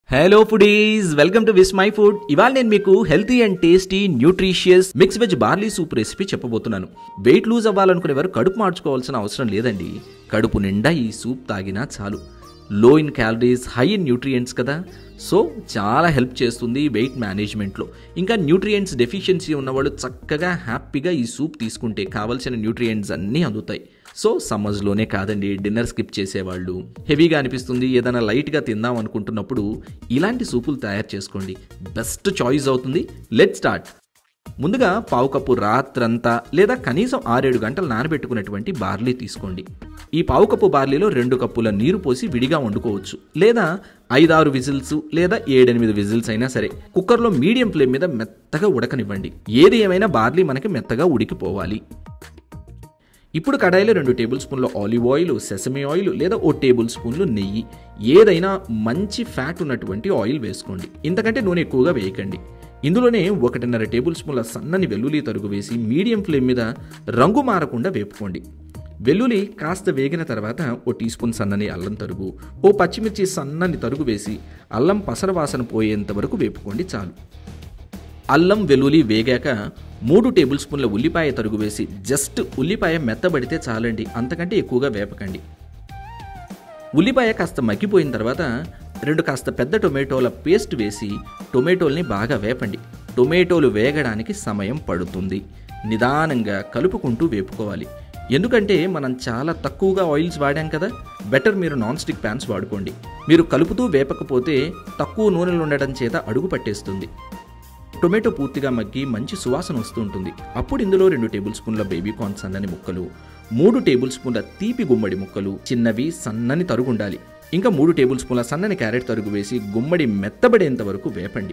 hello foodies welcome to Vismai food ఇవాళ నేను మీకు healthy and tasty nutritious mix veg barley soup recipe చెప్పబోతున్నాను weight lose అవ్వాలనుకునేవారు కడుపు మార్చుకోవాల్సిన అవసరం లేదండి కడుపు నిండా ఈ సూప్ తాగినా చాలు low in calories high in nutrients కదా సో చాలా హెల్ప్ చేస్తుంది వెయిట్ మేనేజ్మెంట్లో ఇంకా న్యూట్రియంట్స్ డెఫిషియన్సీ ఉన్నవాళ్ళు చక్కగా హ్యాపీగా ఈ సూప్ తీసుకుంటే కావాల్సిన న్యూట్రియంట్స్ అన్నీ అందుతాయి సో సమ్మర్స్లోనే కాదండి డిన్నర్ స్కిప్ చేసేవాళ్ళు హెవీగా అనిపిస్తుంది ఏదైనా లైట్గా తిందాం అనుకుంటున్నప్పుడు ఇలాంటి సూపులు తయారు చేసుకోండి బెస్ట్ చాయిస్ అవుతుంది లెట్ స్టార్ట్ ముందుగా పావు కప్పు రాత్రంతా లేదా కనీసం ఆరేడు గంటలు నానబెట్టుకున్నటువంటి బార్లీ తీసుకోండి ఈ పావు కప్పు బార్లీలో రెండు కప్పుల నీరు పోసి విడిగా వండుకోవచ్చు లేదా ఐదారు విజిల్స్ లేదా ఏడెనిమిది విజిల్స్ అయినా సరే కుక్కర్లో మీడియం ఫ్లేమ్ మీద మెత్తగా ఉడకనివ్వండి ఏది ఏమైనా బార్లీ మనకి మెత్తగా ఉడికిపోవాలి ఇప్పుడు కడాయిలో రెండు టేబుల్ స్పూన్ల ఆలివ్ ఆయిల్ సెసమి ఆయిల్ లేదా ఓ టేబుల్ స్పూన్లు నెయ్యి ఏదైనా మంచి ఫ్యాట్ ఉన్నటువంటి ఆయిల్ వేసుకోండి ఇంతకంటే నూనె ఎక్కువగా వేయకండి ఇందులోనే ఒకటిన్నర టేబుల్ స్పూన్ల సన్నని వెల్లుల్లి తరుగు వేసి మీడియం ఫ్లేమ్ మీద రంగు మారకుండా వేపుకోండి వెల్లుల్లి కాస్త వేగిన తర్వాత ఓ టీ స్పూన్ సన్నని అల్లం తరుగు ఓ పచ్చిమిర్చి సన్నని తరుగు వేసి అల్లం పసర వాసన పోయేంత వరకు వేపుకోండి చాలు అల్లం వెల్లుల్లి వేగాక మూడు టేబుల్ స్పూన్ల ఉల్లిపాయ తరుగు వేసి జస్ట్ ఉల్లిపాయ మెత్తబడితే చాలండి అంతకంటే ఎక్కువగా వేపకండి ఉల్లిపాయ కాస్త మగ్గిపోయిన తర్వాత రెండు కాస్త పెద్ద టొమాటోల పేస్ట్ వేసి టొమాటోల్ని బాగా వేపండి టొమాటోలు వేగడానికి సమయం పడుతుంది నిదానంగా కలుపుకుంటూ వేపుకోవాలి ఎందుకంటే మనం చాలా తక్కువగా ఆయిల్స్ వాడాం కదా బెటర్ మీరు నాన్ స్టిక్ ప్యాన్స్ వాడుకోండి మీరు కలుపుతూ వేపకపోతే తక్కువ నూనెలు ఉండడం చేత అడుగు పట్టేస్తుంది టొమాటో పూర్తిగా మగ్గి మంచి సువాసన వస్తూ ఉంటుంది అప్పుడు ఇందులో రెండు టేబుల్ స్పూన్ల బేబీ కార్న్ సన్నని ముక్కలు మూడు టేబుల్ స్పూన్ల తీపి గుమ్మడి ముక్కలు చిన్నవి సన్నని తరుగు ఉండాలి ఇంకా మూడు టేబుల్ స్పూన్ల సన్నని క్యారెట్ తరుగు వేసి గుమ్మడి మెత్తబడేంత వరకు వేపండి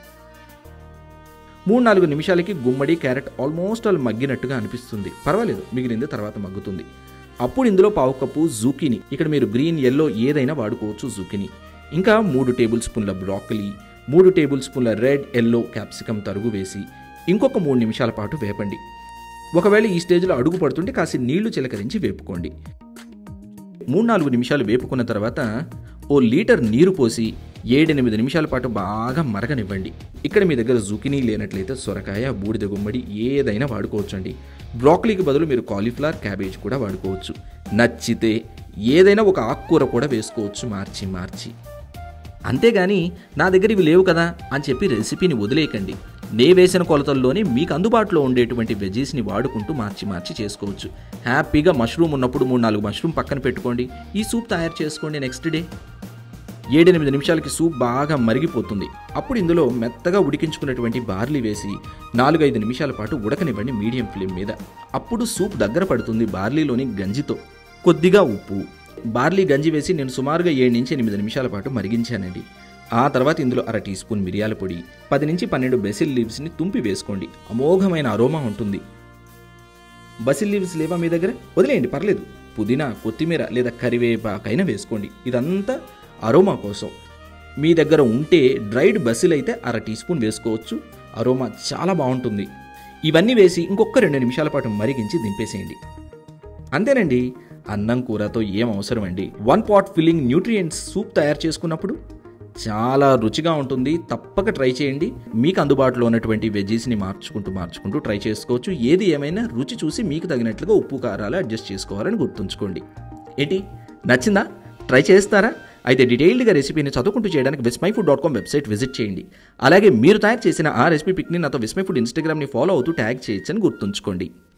మూడు నాలుగు నిమిషాలకి గుమ్మడి క్యారెట్ ఆల్మోస్ట్ ఆల్ మగ్గినట్టుగా అనిపిస్తుంది పర్వాలేదు మిగిలింది తర్వాత మగ్గుతుంది అప్పుడు ఇందులో పావు కప్పు జూకిని ఇక్కడ మీరు గ్రీన్ ఎల్లో ఏదైనా వాడుకోవచ్చు జూకిని ఇంకా మూడు టేబుల్ స్పూన్ల బ్రాకలీ మూడు టేబుల్ స్పూన్ల రెడ్ ఎల్లో క్యాప్సికమ్ తరుగు వేసి ఇంకొక మూడు నిమిషాల పాటు వేపండి ఒకవేళ ఈ స్టేజ్లో అడుగు పడుతుంటే కాసి నీళ్లు చిలకరించి వేపుకోండి మూడు నాలుగు నిమిషాలు వేపుకున్న తర్వాత ఓ లీటర్ నీరు పోసి ఏడెనిమిది నిమిషాల పాటు బాగా మరగనివ్వండి ఇక్కడ మీ దగ్గర జుకినీ లేనట్లయితే సొరకాయ బూడిద గుమ్మడి ఏదైనా వాడుకోవచ్చండి బ్రాకలీకి బదులు మీరు కాలీఫ్లవర్ క్యాబేజ్ కూడా వాడుకోవచ్చు నచ్చితే ఏదైనా ఒక ఆకుకూర కూడా వేసుకోవచ్చు మార్చి మార్చి అంతేగాని నా దగ్గర ఇవి లేవు కదా అని చెప్పి రెసిపీని వదిలేయకండి నే వేసిన కొలతల్లోనే మీకు అందుబాటులో ఉండేటువంటి వెజీస్ని వాడుకుంటూ మార్చి మార్చి చేసుకోవచ్చు హ్యాపీగా మష్రూమ్ ఉన్నప్పుడు మూడు నాలుగు మష్రూమ్ పక్కన పెట్టుకోండి ఈ సూప్ తయారు చేసుకోండి నెక్స్ట్ డే ఏడెనిమిది నిమిషాలకి సూప్ బాగా మరిగిపోతుంది అప్పుడు ఇందులో మెత్తగా ఉడికించుకున్నటువంటి బార్లీ వేసి నాలుగైదు నిమిషాల పాటు ఉడకనివ్వండి మీడియం ఫ్లేమ్ మీద అప్పుడు సూప్ దగ్గర పడుతుంది బార్లీలోని గంజితో కొద్దిగా ఉప్పు బార్లీ గంజి వేసి నేను సుమారుగా ఏడు నుంచి ఎనిమిది నిమిషాల పాటు మరిగించానండి ఆ తర్వాత ఇందులో అర టీ స్పూన్ మిరియాల పొడి పది నుంచి పన్నెండు బెసిల్ లీవ్స్ని తుంపి వేసుకోండి అమోఘమైన అరోమా ఉంటుంది బసిల్ లీవ్స్ లేవా మీ దగ్గర వదిలేయండి పర్లేదు పుదీనా కొత్తిమీర లేదా కరివేపాకైనా వేసుకోండి ఇదంతా అరోమా కోసం మీ దగ్గర ఉంటే డ్రైడ్ బసిల్ అయితే అర టీ స్పూన్ వేసుకోవచ్చు అరోమా చాలా బాగుంటుంది ఇవన్నీ వేసి ఇంకొక రెండు నిమిషాల పాటు మరిగించి దింపేసేయండి అంతేనండి అన్నం కూరతో ఏం అవసరం అండి one pot filling nutrients soup తయారు చేసుకున్నప్పుడు చాలా రుచిగా ఉంటుంది తప్పక ట్రై చేయండి మీకు అందుబాటులో ఉన్నటువంటి వెజీస్ని మార్చుకుంటూ మార్చుకుంటూ ట్రై చేసుకోవచ్చు ఏది ఏమైనా రుచి చూసి మీకు తగినట్లుగా ఉప్పు కారాలు అడ్జస్ట్ చేసుకోవాలని గుర్తుంచుకోండి ఏంటి నచ్చిందా ట్రై చేస్తారా అయితే డీటెయిల్డ్గా రెసిపీని చదువుకుంటూ చేయడానికి Vismai food dot com website visit చేయండి అలాగే మీరు తయారు చేసిన ఆ రెసిపీ పిక్ని నాతో విస్మై ఫుడ్ ఇన్స్టాగ్రామ్ని ఫాలో అవుతూ ట్యాగ్ చేయొచ్చని గుర్తుంచుకోండి